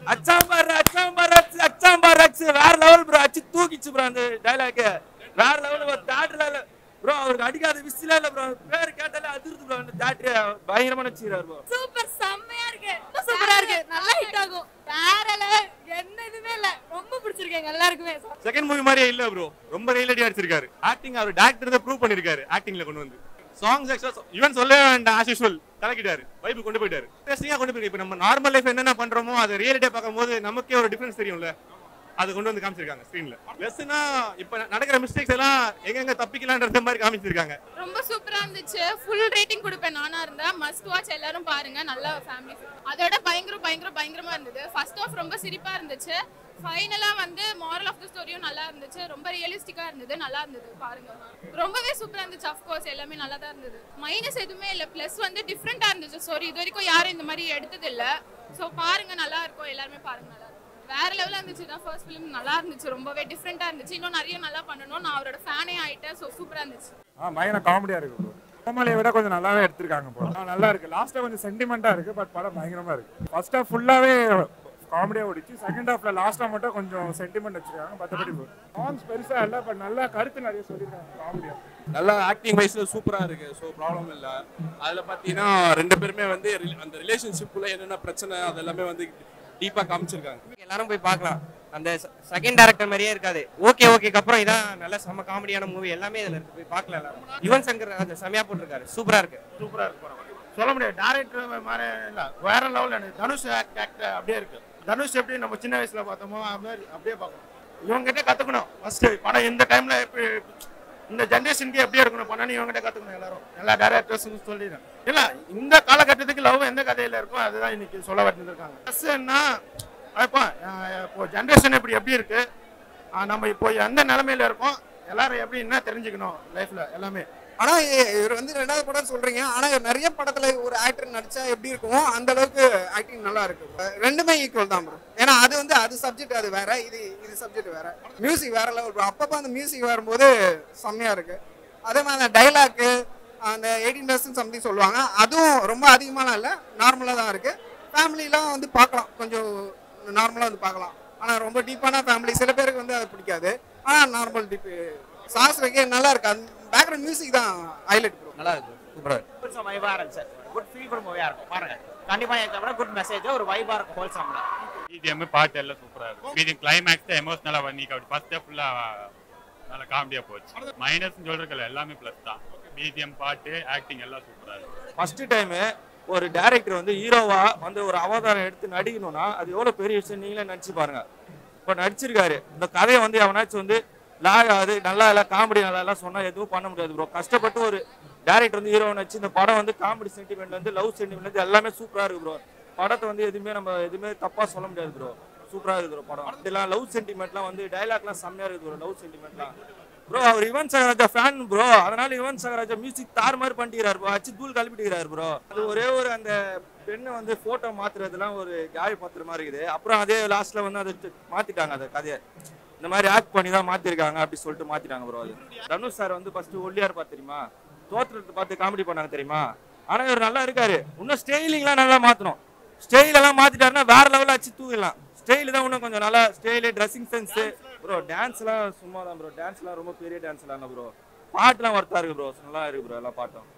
அச்சாம்பார் அச்சாம்பார் அச்சு அச்சாம்பார் அச்சு வேற லெவல் ப்ரோ அச்சு தூக்கிச்சு ப்ரோ அந்த டைலாக் வேற லெவல் தேட்டர்ல ப்ரோ அவருக்கு அடிக்காத விசில இல்ல ப்ரோ பேர் கேட்டாலே அதிர்ந்து ப்ரோ அந்த தேட்டர் பயங்கரமா நடிச்சிருக்காரு ப்ரோ சூப்பர் செம்மையா இருக்கு சூப்பரா இருக்கு நல்லா ஹிட் ஆகும் வேற level. என்ன இதுமே இல்ல ரொம்ப பிடிச்சிருக்கு எங்க எல்லாருக்குமே செகண்ட் மூவி மாதிரியே இல்ல ப்ரோ ரொம்ப ரியலிட்டியா அடிச்சிருக்காரு ஆக்டிங் அவர் டேரக்டர் தான் ப்ரூவ் பண்ணிருக்காரு ஆக்டிங்ல கொண்டு வந்து சாங்ஸ் ஈவன் சொல்லவே வேண்டாம் ஆஸ் யூஸ்வல் கலக்கிட்டாரு வைப்பு கொண்டு போயிட்டாரு இன்ட்ரெஸ்டிங்கா கொண்டு போயிருக்கு இப்போ நம்ம நார்மல் லைஃப் என்னென்ன பண்றோமோ அதை ரியாலிட்டியா பார்க்கும்போது நமக்கே ஒரு டிஃபரன்ஸ் தெரியும்ல அது கொண்டு வந்து காமிச்சிருக்காங்க ஸ்க்ரீன்ல லெஸ்னா இப்போ நடக்கிற மிஸ்டேக்ஸ் எல்லாம் எங்கெங்க தப்பிக்கலான்ற மாதிரி காமிச்சிருக்காங்க ரொம்ப சூப்பரா இருந்துச்சு ஃபுல் ரேட்டிங் கொடுப்பேன் நானா இருந்தா மஸ்ட் வாட்ச் எல்லாரும் பாருங்க நல்ல ஃபேமிலி அதோட பயங்கர பயங்கர பயங்கரமா இருந்தது ஃபர்ஸ்ட் ஆஃப் ரொம்ப சிரிப்பா இருந்துச்சு ஃபைனலா வந்து மாரல் ஆஃப் த ஸ்டோரியும் நல்லா இருந்துச்சு ரொம்ப ரியலிஸ்டிக்கா இருந்தது நல்லா இருந்தது பாருங்க ரொம்பவே சூப்பரா இருந்துச்சு அஃப்கோர்ஸ் எல்லாமே நல்லா தான் இருந்தது மைனஸ் எதுவுமே இல்ல ப்ளஸ் வந்து டிஃப்ரெண்டா இருந்துச்சு ஸ்டோரி இது வரைக்கும் யாரும் இந்த மாதிரி எடுத்தது இல்ல ஸோ பாருங்க நல்லா இருக்கும் எல்லாருமே பாருங்க நல்லா இருக்கும் வேற லெவலா இருந்துச்சு தான் ஃபர்ஸ்ட் ஃபிலிம் நல்லா இருந்துச்சு ரொம்பவே டிஃப்ரெண்டா இருந்துச்சு இன்னும் நிறைய நல்லா பண்ணணும் நான் அவரோட ஃபேனே ஆயிட்டேன் ஸோ சூப்பரா இருந்துச்சு ஆ பயங்கர காமெடியா இருக்கு ப்ரோ கோமாளியை விட கொஞ்சம் நல்லாவே எடுத்திருக்காங்க ப்ரோ நல்லா இருக்கு லாஸ்ட்ல கொஞ்சம் சென்டிமெண்டா இருக்கு பட் படம் பயங்கரமா இருக்கு ஃபர்ஸ்ட் ஹாஃப் ஃபுல்லாவே காமெடியா ஓடிச்சு செகண்ட் ஹாஃப்ல லாஸ்டா மட்டும் கொஞ்சம் சென்டிமெண்ட் வச்சிருக்காங்க மற்றபடி சாங்ஸ் பெருசா இல்ல பட் நல்லா கருத்து நிறைய சொல்லியிருக்காங்க காமெடியா நல்லா ஆக்டிங் வைஸ்ல சூப்பரா இருக்கு ஸோ ப்ராப்ளம் இல்ல அதுல பாத்தீங்கன்னா ரெண்டு பேருமே வந்து ரி- அந்த ரிலேஷன்ஷிப்ல என்னென்ன பிரச்சனை அது எல்லாமே வந்து டீப்பா காமிச்சிருக்காங்க எல்லாரும் போய் பார்க்கலாம் அந்த செகண்ட் டேரக்டர் மாதிரியே இருக்காது ஓகே ஓகேக்கு அப்புறம் இதான் நல்ல செம்ம காமெடியான மூவி எல்லாமே இதுல இருக்கு போய் பார்க்கலாம் எல்லாரும் யுவன் சங்கர் ராஜா செமையா போட்டிருக்காரு சூப்பரா இருக்கு சூப்பரா இருக்கு படம் சொல்ல முடியாது டேரக்டர் மாதிரி இல்ல வேற லெவல் எனக்கு தனுஷ் ஆக்ட் ஆக்ட் அப்படியே இருக்கு தனுஷ் எப்படி நம்ம சின்ன வயசுல பார்த்தோமோ அது மாதிரி அப்படியே பார்க்கணும் இவங்க கிட்ட கத்துக்கணும் ஃபர்ஸ்ட் படம் இந்த டைம்ல எப்படி இந்த ஜென்ரேஷனுக்கு எப்படி இருக்கணும் படம் இவங்க கிட்ட கத்துக்கணும் எல்லாரும் எல்லா டேரக்டர்ஸும் சொல்லிடுறேன் இல்ல இந்த காலகட்டத்துக்கு லவ் எந்த கதையில இருக்கும் அதுதான் இன்னைக்கு சொல்ல வந்திருக்காங்க ப்ளஸ்ன்னா இப்போ அஹ் இப்போ ஜென்ரேஷன் இப்படி எப்படி இருக்கு அஹ் நம்ம இப்போ எந்த நிலைமையில இருக்கோம் எல்லாரும் எப்படி என்ன தெரிஞ்சுக்கணும் லைஃப்ல எல்லாமே ஆனா இ- இவர் வந்து ரெண்டாவது படம் சொல்றீங்க ஆனா இவர் நிறைய படத்துல ஒரு ஆக்டர் நடிச்சா எப்படி இருக்குமோ அந்த அளவுக்கு ஆக்டிங் நல்லா இருக்கு அஹ் ரெண்டுமே ஈக்குவல் தான் ப்ரோ ஏன்னா அது வந்து அது சப்ஜெக்ட் அது வேற இது இது சப்ஜெக்ட் வேற மியூசிக் வேற லெவல் ப்ரோ அப்பப்போ அந்த மியூசிக் வரும்போது செம்மையா இருக்கு அதே மாதிரி அந்த டைலாக்கு அந்த எயிட்டீன் பர்சன்ட் சம்திங் சொல்லுவாங்க அதுவும் ரொம்ப அதிகமாலாம் இல்லை நார்மலாக தான் இருக்கு ஃபேமிலிலாம் வந்து பார்க்கலாம் கொஞ்சம் நார்மலாக வந்து பார்க்கலாம் ஆனால் ரொம்ப டீப்பான ஃபேமிலி சில பேருக்கு வந்து அது பிடிக்காது ஆனால் நார்மல் டீப் சாஸ் வைக்க நல்லா இருக்கு அந்த பேக்ரவுண்ட் மியூசிக் தான் ஹைலைட் ப்ரோ நல்லா இருக்கு சூப்பரா இருக்கு கொஞ்சம் வைபா இருந்துச்சு குட் ஃபீல் குட் மூவியா இருக்கும் பாருங்க கண்டிப்பா எனக்கு குட் மெசேஜ் ஒரு வைபா இருக்கும் ஹோல்சம்ல பிஜிஎம் பாட்டு எல்லாம் சூப்பரா இருக்கும் பிஜிஎம் கிளைமேக்ஸ் எமோஷனலா பண்ணி ஃபர்ஸ்ட் ஃபுல்லா நல்லா காமெடியா போச்சு மைனஸ் சொல்றதுல எல்லாமே ப்ளஸ் தான் பிஜிஎம் பாட்டு ஆக்டிங் எல்லாம் சூப்பரா இருக்கு ஃபர்ஸ்ட் டைம் ஒரு டைரக்டர் வந்து ஹீரோவா வந்து ஒரு அவதாரம் எடுத்து நடிக்கணும்னா அது எவ்வளவு பெரிய விஷயம் நீங்களே நடிச்சு பாருங்க இப்போ நடிச்சிருக்காரு இந்த கதையை வந்து எவனாச்சும் வந்து லாக் ஆகுது நல்லா இல்லை காமெடி நல்லா எல்லாம் சொன்னா எதுவும் பண்ண முடியாது ப்ரோ கஷ்டப்பட்டு ஒரு டேரக்டர் வந்து ஹீரோ நடிச்சு இந்த படம் வந்து காமெடி சென்டிமெண்ட்ல இருந்து லவ் சென்டிமெண்ட்ல இருந்து எல்லாமே சூப்பரா இருக்கு ப்ரோ படத்தை வந்து எதுவுமே நம்ம எதுவுமே தப்பா சொல்ல முடியாது ப்ரோ சூப்பரா இருக்கு ப்ரோ படம் இதெல்லாம் லவ் சென்டிமெண்ட்லாம் வந்து டைலாக்லாம் செம்மையா இருக்கு ப்ரோ லவ் சென்டிமெண்ட்லாம் ப்ரோ அவர் யுவன் சங்கராஜா ஃபேன் ப்ரோ அதனால யுவன் சங்கராஜா மியூசிக் தார் மாதிரி பண்ணிக்கிறாரு ப்ரோ அச்சு தூள் கலப்பிட்டுக்கிறாரு ப்ரோ அது ஒரே ஒரு அந்த பெண்ணை வந்து போட்டோ மாத்துறதுலாம் ஒரு காய பாத்துற மாதிரி இருக்குது அப்புறம் அதே லாஸ்ட்ல வந்து அதை மாத்திட்டாங்க அந்த கதையை இந்த மாதிரி ஆக்ட் பண்ணி தான் மாத்திருக்காங்க அப்படி சொல்லிட்டு மாத்திட்டாங்க ப்ரோ அது தனுஷ் சார் வந்து ஃபர்ஸ்ட் ஒல்லியா இருப்பா தெரியுமா தோற்றத்தை பார்த்து காமெடி பண்ணாங்க தெரியுமா ஆனா இவர் நல்லா இருக்காரு இன்னும் ஸ்டைலிங்லாம் நல்லா மாத்தணும் ஸ்டைல் எல்லாம் மாத்திட்டாருன்னா வேற லெவலில் அச்சு தூக்கிடலாம் ஸ்டைல் தான் இன்னும் கொஞ்சம் நல்லா ஸ்டைலு ட்ரெஸ்ஸிங் சென்ஸ் ப்ரோ டான்ஸ்லாம் சும்மா தான் ப்ரோ டான்ஸ்லாம் ரொம்ப பெரிய டான்ஸ்லாம் இல்லை ப்ரோ பாட்டுலாம் ஒர்த்தா இருக்கு ப்ரோ நல்லா இருக்கு ப்ரோ எல்லா பாட்டும்